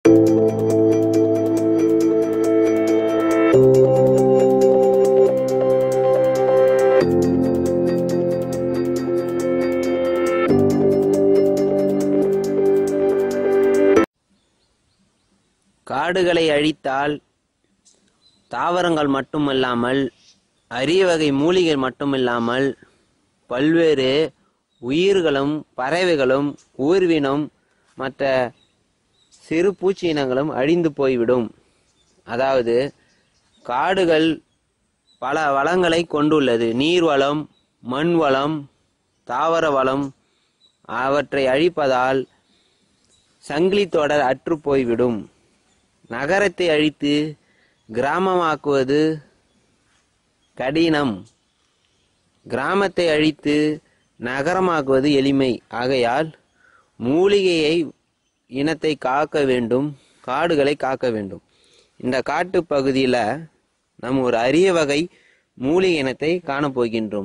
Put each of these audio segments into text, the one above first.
காடுகளை அழித்தால் தாவரங்கள் மட்டுமல்லாமல் அரிய வகை மூலிகை மட்டுமில்லாமல் பல்வேறு உயிர்களும் பறவைகளும் ஊர்வினம் மற்ற சிறு பூச்சி இனங்களும் அழிந்து போய்விடும் அதாவது காடுகள் பல வளங்களை கொண்டுள்ளது நீர் வளம் மண் வளம் தாவர வளம் அவற்றை அழிப்பதால் சங்கிலி தொடர் அற்று போய்விடும் நகரத்தை அழித்து கிராமமாக்குவது கடினம் கிராமத்தை அழித்து நகரமாக்குவது எளிமை ஆகையால் மூலிகையை இனத்தை காக்க வேண்டும் காடுகளை காக்க வேண்டும் இந்த காட்டு பகுதியில் நாம் ஒரு அரிய வகை மூலிகை இனத்தை காணப்போகின்றோம்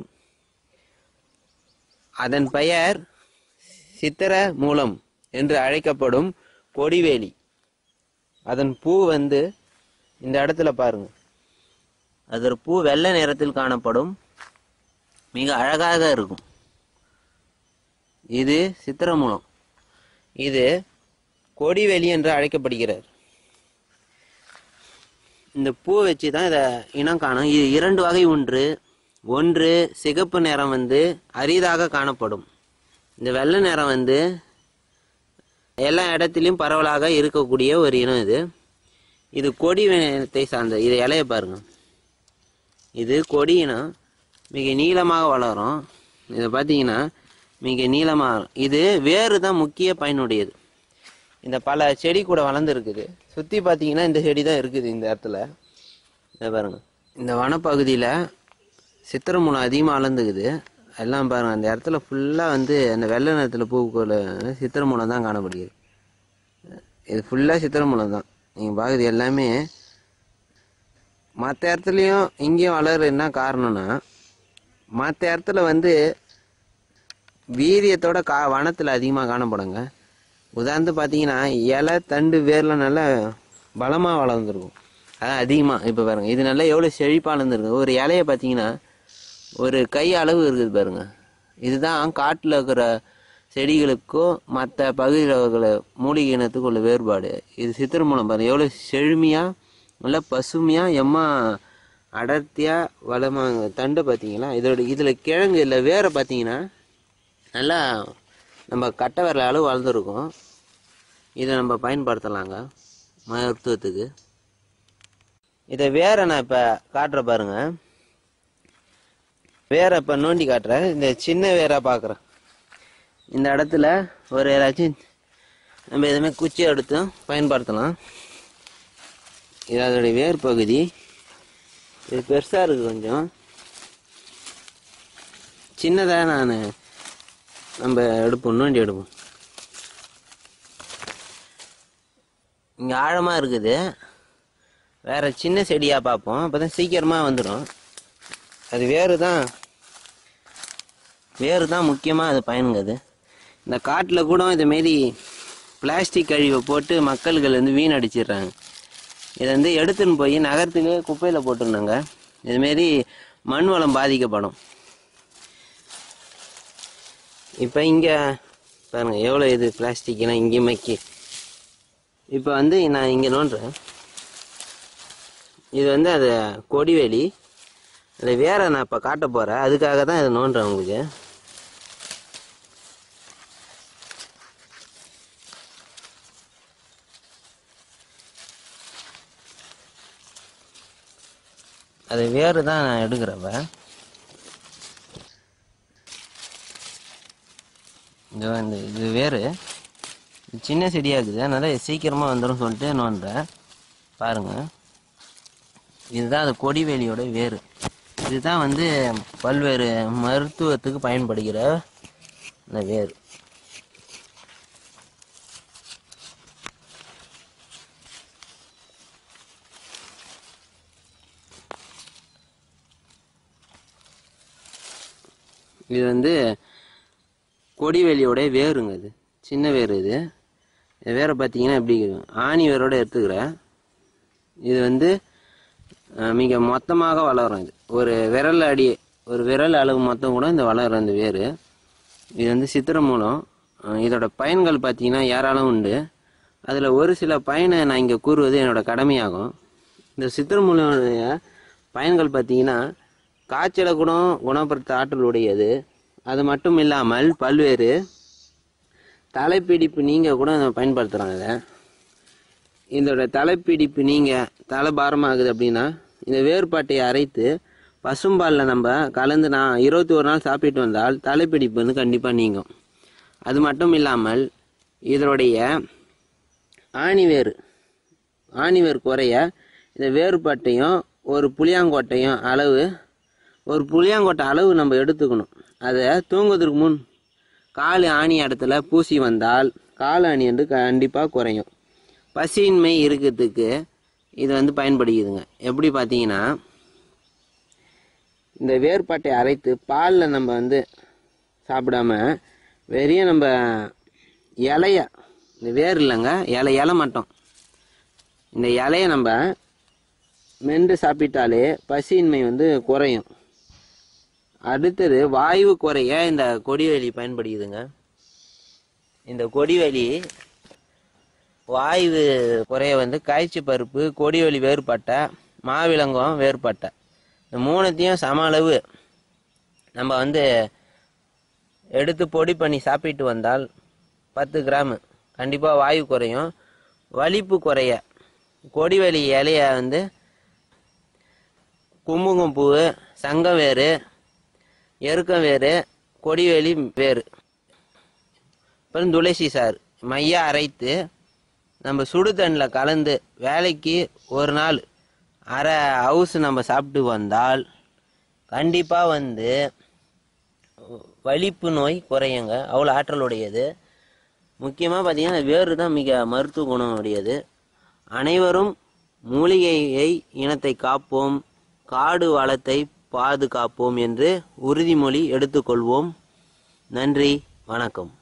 அதன் பெயர் சித்திர மூலம் என்று அழைக்கப்படும் கொடிவேலி அதன் பூ வந்து இந்த இடத்துல பாருங்க அதன் பூ வெள்ளை நிறத்தில் காணப்படும் மிக அழகாக இருக்கும் இது சித்திரமூலம் இது கொடிவேலி என்று அழைக்கப்படுகிறார் இந்த பூ வச்சு தான் இதை இனம் காணும் இது இரண்டு வகை ஒன்று ஒன்று சிகப்பு நிறம் வந்து அரிதாக காணப்படும் இந்த வெள்ளை நிறம் வந்து எல்லா இடத்துலையும் பரவலாக இருக்கக்கூடிய ஒரு இனம் இது இது கொடி இனத்தை சார்ந்த இது இலைய பாருங்க இது கொடி இனம் மிக நீளமாக வளரும் இதை பார்த்தீங்கன்னா மிக நீளமாக வளரும். இது வேறு தான் முக்கிய பயனுடையது இந்த பல செடி கூட வளர்ந்துருக்குது சுற்றி பார்த்தீங்கன்னா இந்த செடி தான் இருக்குது இந்த இடத்துல இதை பாருங்க இந்த வனப்பகுதியில் சித்திரமூலம் அதிகமாக வளர்ந்துக்குது எல்லாம் பாருங்க அந்த இடத்துல ஃபுல்லாக வந்து அந்த வெள்ளை நிறத்தில் பூக்குள்ள சித்திரமூலம் தான் காணப்படுகிறது இது ஃபுல்லாக சித்திரமூலம் தான் நீங்கள் பார்க்குறது எல்லாமே மற்ற இடத்துலையும் இங்கேயும் வளர என்ன காரணம்னா மற்ற இடத்துல வந்து வீரியத்தோட கா வனத்தில் அதிகமாக காணப்படுங்க உதாரணத்துக்கு பார்த்தீங்கன்னா இலை தண்டு வேர்லாம் நல்லா பலமாக வளர்ந்துருக்கும் அதான் அதிகமாக இப்போ பாருங்க இது நல்லா எவ்வளோ செழிப்பாக வளர்ந்துருக்கு ஒரு இலைய பார்த்தீங்கன்னா ஒரு கை அளவு இருக்குது பாருங்க இதுதான் காட்டில் இருக்கிற செடிகளுக்கும் மற்ற பகுதியில் இருக்கிற மூலிகை இனத்துக்கும் உள்ள வேறுபாடு இது சித்திர மூலம் பாருங்க எவ்வளோ செழுமையாக நல்லா பசுமையாக எம்மா அடர்த்தியாக வளமாக தண்டை பார்த்தீங்களா இதோட இதில் கிழங்கு இல்லை வேற பார்த்தீங்கன்னா நல்லா நம்ம கட்டை விரல் அளவு வளர்ந்துருக்கும் இதை நம்ம பயன்படுத்தலாங்க மருத்துவத்துக்கு இதை வேற நான் இப்போ காட்டுற பாருங்க வேற இப்போ நோண்டி காட்டுறேன் இந்த சின்ன வேற பார்க்குறேன் இந்த இடத்துல ஒரு ஏதாச்சும் நம்ம எதுவுமே குச்சி எடுத்தும் பயன்படுத்தலாம் இது அதோடைய வேர் பகுதி இது பெருசாக இருக்குது கொஞ்சம் சின்னதாக நான் நம்ம எடுப்போம் நோண்டி எடுப்போம் இங்கே ஆழமாக இருக்குது வேற சின்ன செடியாக பார்ப்போம் அப்போ தான் சீக்கிரமாக வந்துடும் அது வேறு தான் வேறு தான் முக்கியமாக அது பயனுங்க அது இந்த காட்டில் கூட இதுமாரி பிளாஸ்டிக் கழிவை போட்டு மக்கள்கள் வந்து வீணடிச்சிடுறாங்க இதை வந்து எடுத்துன்னு போய் நகரத்துக்கு குப்பையில் போட்டுருந்தாங்க இதுமாரி மண் வளம் பாதிக்கப்படும் இப்போ இங்கே பாருங்க எவ்வளோ இது பிளாஸ்டிக்லாம் இங்கே மக்கி இப்போ வந்து நான் இங்கே நோண்டுறேன் இது வந்து அது கொடிவேலி அது வேற நான் இப்போ காட்ட போகிறேன் அதுக்காக தான் இதை நோண்டுறேன் உங்களுக்கு அது வேறு தான் நான் எடுக்கிறப்ப இது வந்து இது வேறு இது சின்ன செடியாக இருக்குது அதனால் இது சீக்கிரமாக வந்துடும் சொல்லிட்டு நோண்டுறேன் பாருங்கள் இதுதான் அது கொடிவேலியோட வேர் இதுதான் வந்து பல்வேறு மருத்துவத்துக்கு பயன்படுகிற அந்த வேர் இது வந்து கொடிவேலியோட வேருங்க இது சின்ன வேர் இது இந்த வேரை பார்த்தீங்கன்னா எப்படி இருக்கும் ஆணி வேரோட எடுத்துக்கிறேன் இது வந்து அஹ், மிக மொத்தமாக வளரும் இது ஒரு விரல் அடி ஒரு விரல் அளவு மொத்தம் கூட இந்த வளரும் இந்த வேர் இது வந்து சித்திர மூலம் அஹ், இதோட பயன்கள் பார்த்தீங்கன்னா ஏராளம் உண்டு அதில் ஒரு சில பயனை நான் இங்கே கூறுவது என்னோட கடமையாகும் இந்த சித்திர மூலமுடைய பயன்கள் பார்த்தீங்கன்னா காய்ச்சலை கூட குணப்படுத்த ஆற்றல் உடையது அது மட்டும் இல்லாமல் பல்வேறு தலைப்பிடிப்பு நீங்கள் கூட அதை பயன்படுத்துகிறாங்க இதை இதோட தலைப்பிடிப்பு நீங்கள் தலை பாரமாகுது அப்படின்னா இந்த வேறுபாட்டை அரைத்து பசும்பாலில் நம்ம கலந்து நான் இருபத்தி ஒரு நாள் சாப்பிட்டு வந்தால் தலைப்பிடிப்பு வந்து கண்டிப்பாக நீங்கும் அது மட்டும் இல்லாமல் இதனுடைய ஆணிவேர் ஆணிவேர் குறைய இந்த வேறுபாட்டையும் ஒரு புளியாங்கொட்டையும் அளவு ஒரு புளியாங்கொட்டை அளவு நம்ம எடுத்துக்கணும் அதை தூங்குவதற்கு முன் கால் ஆணி இடத்துல பூசி வந்தால் கால் ஆணி வந்து கண்டிப்பாக குறையும் பசியின்மை இருக்கிறதுக்கு இது வந்து பயன்படுகிறதுங்க எப்படி பார்த்தீங்கன்னா இந்த வேர்பாட்டை அரைத்து பாலில் நம்ம வந்து சாப்பிடாம வெறியும் நம்ம இலைய இந்த வேர் இல்லைங்க இலை இலை மட்டும் இந்த இலைய நம்ம மென்று சாப்பிட்டாலே பசியின்மை வந்து குறையும் அடுத்தது வாயு குறைய இந்த கொடிவேலி பயன்படுகிறதுங்க இந்த கொடிவேலி வாயு குறைய வந்து காய்ச்சி பருப்பு கொடிவேலி வேறுபட்ட மாவிலங்கம் வேறுபட்ட இந்த மூணுத்தையும் சம அளவு நம்ம வந்து எடுத்து பொடி பண்ணி சாப்பிட்டு வந்தால் பத்து கிராம் கண்டிப்பாக வாயு குறையும் வலிப்பு குறைய கொடிவேலி இலைய வந்து கும்புங்கம் பூ சங்கம் வேறு எருக்கம் வேறு கொடிவேலி வேறு அப்புறம் துளசி சார் மையா அரைத்து நம்ம சுடு தண்ணியில் கலந்து வேலைக்கு ஒரு நாள் அரை ஹவுஸ் நம்ம சாப்பிட்டு வந்தால் கண்டிப்பாக வந்து வலிப்பு நோய் குறையுங்க அவ்வளோ ஆற்றலுடையது முக்கியமாக பார்த்தீங்கன்னா வேறு தான் மிக மருத்துவ குணம் உடையது அனைவரும் மூலிகையை இனத்தை காப்போம் காடு வளத்தை பாதுகாப்போம் என்று உறுதிமொழி எடுத்துக்கொள்வோம் நன்றி வணக்கம்